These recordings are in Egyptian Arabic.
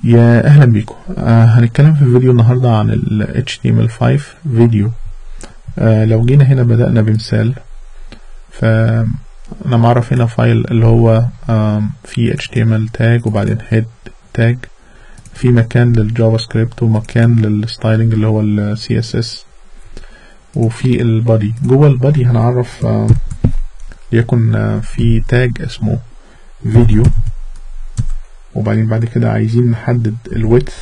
يا اهلا بيكم آه هنتكلم في الفيديو النهارده عن ال HTML5 فيديو آه لو جينا هنا بدأنا بمثال فأنا معرف هنا فايل اللي هو آه فيه HTML تاج وبعدين head تاج في مكان للجافا سكريبت ومكان للستايلنج اللي هو ال CSS وفي البادي جوه البادي هنعرف آه يكن آه في تاج اسمه فيديو وبعدين بعد كده عايزين نحدد الويدث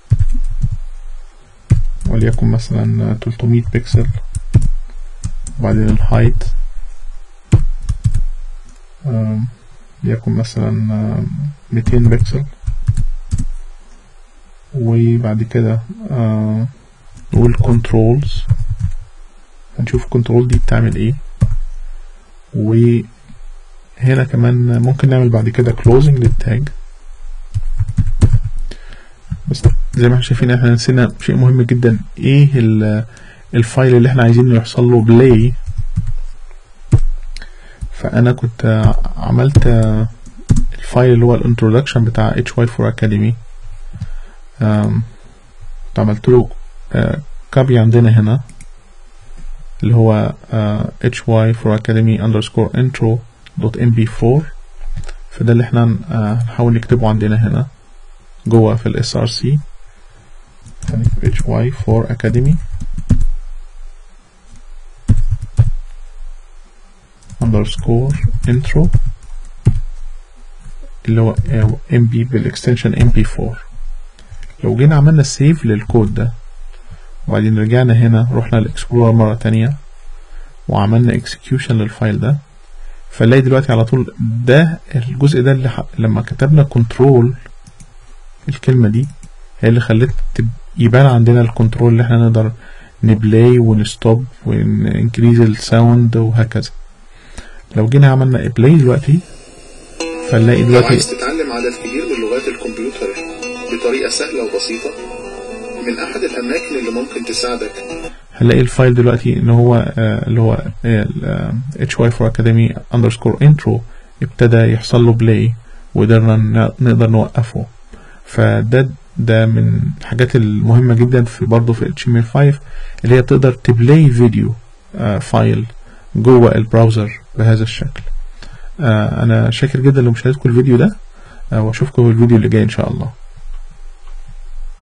وليكن مثلا 300 بكسل وبعدين الهايت ليكن مثلا 200 بكسل وبعد كده نقول كنترولز هنشوف الكنترول دي بتعمل ايه وهنا كمان ممكن نعمل بعد كده كلوزنج للتاج بس زي ما احنا شايفين احنا نسينا شيء مهم جدا ايه الفايل اللي احنا عايزين يحصل له بلاي فانا كنت عملت الفايل اللي هو الانترودكشن بتاع hy4 academy عملت له كابي عندنا هنا اللي هو hy4 academy underscore intro dot mp4 فده اللي احنا هنحاول نكتبه عندنا هنا جوه في ال src هنكتب hy4 academy underscore intro اللي هو mp بالاكستنشن mp4 لو جينا عملنا سيف للكود ده وبعدين رجعنا هنا رحنا الاكسبلورر مرة تانية وعملنا اكسكيوشن للفايل ده فنلاقي دلوقتي على طول ده الجزء ده اللي لما كتبنا كنترول الكلمة دي هي اللي خلت يبان عندنا الكنترول اللي احنا نقدر نبلاي ونستوب وننكريز الساوند وهكذا لو جينا عملنا بلاي دلوقتي فنلاقي دلوقتي عايز تتعلم عدد كبير من لغات الكمبيوتر بطريقة سهلة وبسيطة من أحد الأماكن اللي ممكن تساعدك هنلاقي الفايل دلوقتي ان هو آه اللي هو hy4 academy underscore intro ابتدى يحصل له بلاي وقدرنا نقدر نوقفه فده ده من الحاجات المهمة جدا في برضه في HTML5 اللي هي تقدر تبلاي فيديو آه فايل جوه البراوزر بهذا الشكل آه أنا شاكر جدا لمشاهدتكم الفيديو ده آه وأشوفكم في الفيديو اللي جاي إن شاء الله